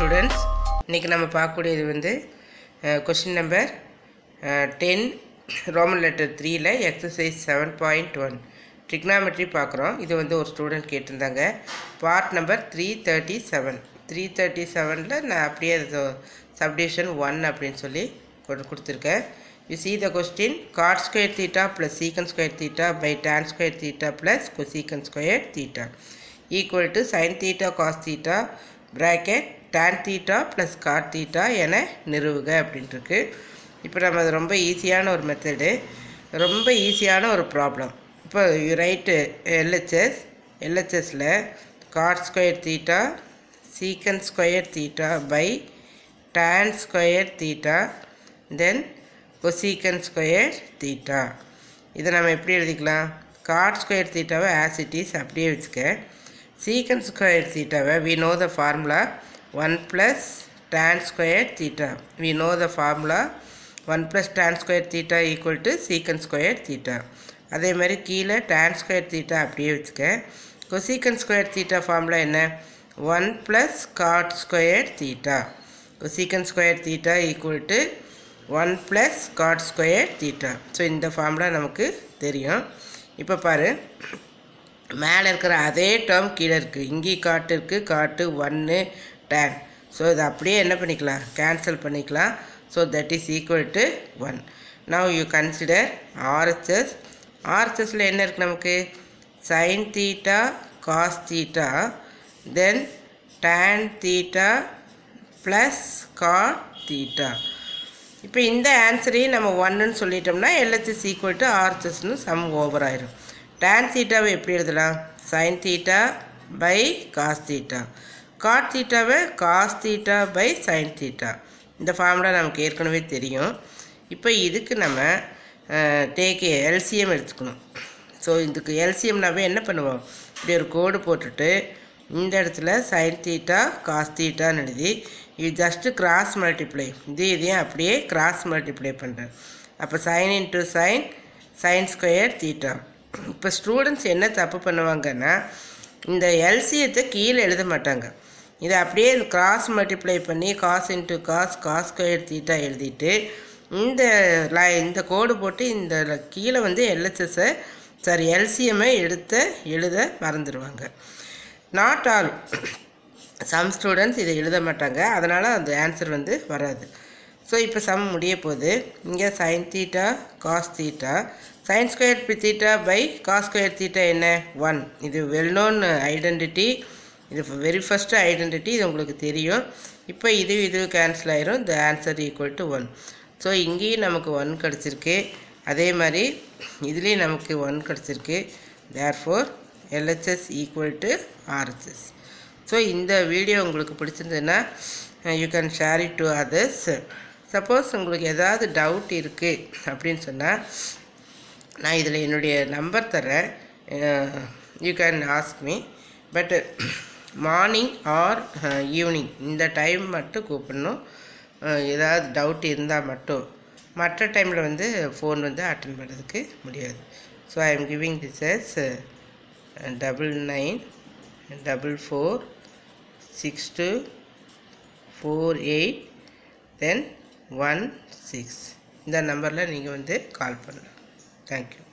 students இன்றைக்கி நம்ம பார்க்கக்கூடியது வந்து question number ten Roman letter த்ரீயில் exercise seven point one trigonometry பார்க்குறோம் இது வந்து ஒரு ஸ்டூடெண்ட் கேட்டிருந்தாங்க part number three thirty seven three thirty செவனில் நான் அப்படியே அது சப்டிவிஷன் ஒன் அப்படின்னு சொல்லி கொடு கொடுத்துருக்கேன் you see the question cot square theta plus secant square theta by tan square theta plus cosecant square theta equal to sin theta cos theta bracket tan theta plus cot theta என நிறுவுக அப்படின்ட்டு இருக்கு இப்போ நம்ம அது ரொம்ப ஈஸியான ஒரு method ரொம்ப ஈஸியான ஒரு ப்ராப்ளம் இப்போ யூ ரைட்டு எல்ஹெச்எஸ் எல்ஹெச்எஸில் cot square theta secant square theta by tan square theta then cosecant square theta இதை நம்ம எப்படி எழுதிக்கலாம் காட் ஸ்கொயர் தீட்டாவை ஆஸ் இட் இஸ் அப்படியே வச்சுக்க சீக்கன் ஸ்கொயர் தீட்டாவை we know the formula one plus tan square theta we know the formula one plus tan square theta equal to secant square theta அதே மாதிரி கீழே டேன் ஸ்கொயர் தீட்டா அப்படியே வச்சுக்க cosecant square theta formula என்ன one plus cot square theta cosecant square theta equal to one plus cot square theta so இந்த formula நமக்கு தெரியும் இப்போ பாரு மேலே இருக்கிற அதே டேர்ம் கீழே இருக்குது இங்கே காட்டு இருக்குது காட்டு ஒன்று டேன் ஸோ இதை அப்படியே என்ன பண்ணிக்கலாம் கேன்சல் பண்ணிக்கலாம் so that is equal to one now you consider RHS ஆர்ஹெச்எஸில் என்ன இருக்குது நமக்கு sine theta cos theta then tan theta plus cot theta இப்போ இந்த ஆன்சரையும் நம்ம ஒன்றுன்னு சொல்லிட்டோம்னா எல்ஹெச்எஸ் ஈக்குவல் டு ஆர்ஹெச்எஸ்னு சம் ஓவர் ஆயிரும் டேன் தீட்டாவை எப்படி எழுதலாம் sine theta by cos theta cot தீட்டாவை cos theta by sine theta இந்த ஃபார்முலா நமக்கு ஏற்கனவே தெரியும் இப்போ இதுக்கு நம்ம டேக் எல்சிஎம் எடுத்துக்கணும் ஸோ இதுக்கு எல்சிஎம்னாவே என்ன பண்ணுவோம் இப்படி ஒரு கோடு போட்டுட்டு இந்த இடத்துல சைன் தீட்டா காஸ் தீட்டான்னு எழுதி இது ஜஸ்ட்டு கிராஸ் மல்டிப்ளை இது இதையும் அப்படியே கிராஸ் மல்டிப்ளை பண்ணுறேன் அப்போ sine into sine sine square theta இப்போ ஸ்டூடெண்ட்ஸ் என்ன தப்பு பண்ணுவாங்கன்னா இந்த எல்சியத்தை கீழே எழுத மாட்டாங்க இதை அப்படியே கிராஸ் மல்டிப்ளை பண்ணி cos into cos cos square theta எழுதிட்டு இந்த லை இந்த கோடு போட்டு இந்த கீழே வந்து எல்ஹெச்எஸை சாரி எல்சிஎம்மை எடுத்து எழுத மறந்துடுவாங்க நாட் ஆல் சம் ஸ்டூடெண்ட்ஸ் இதை எழுத மாட்டாங்க அதனால் அந்த ஆன்சர் வந்து வராது ஸோ இப்போ சம் முடிய போகுது இங்கே sine theta cos theta sine square B theta by cos square theta என்ன ஒன் இது வெல் நோன் ஐடென்டிட்டி இது வெரி ஃபஸ்ட்டு ஐடென்டிட்டி இது உங்களுக்கு தெரியும் இப்போ இது இது கேன்சல் ஆயிரும் the answer equal to one so இங்கேயும் நமக்கு ஒன் கிடச்சிருக்கு அதே மாதிரி இதுலேயும் நமக்கு ஒன் கிடச்சிருக்கு therefore LHS equal to RHS so இந்த வீடியோ உங்களுக்கு பிடிச்சிருந்ததுன்னா you can share it to others suppose உங்களுக்கு ஏதாவது டவுட் இருக்குது அப்படின்னு சொன்னால் நான் இதில் என்னுடைய நம்பர் தரேன் you can ask me but morning or evening இந்த டைம் மட்டும் கூப்பிடணும் ஏதாவது டவுட் இருந்தால் மட்டும் மற்ற டைமில் வந்து ஃபோன் வந்து அட்டன் பண்ணுறதுக்கு முடியாது so I am giving this is double nine double four six two four eight then one six இந்த நம்பரில் நீங்கள் வந்து கால் பண்ணலாம் தேங்க்யூ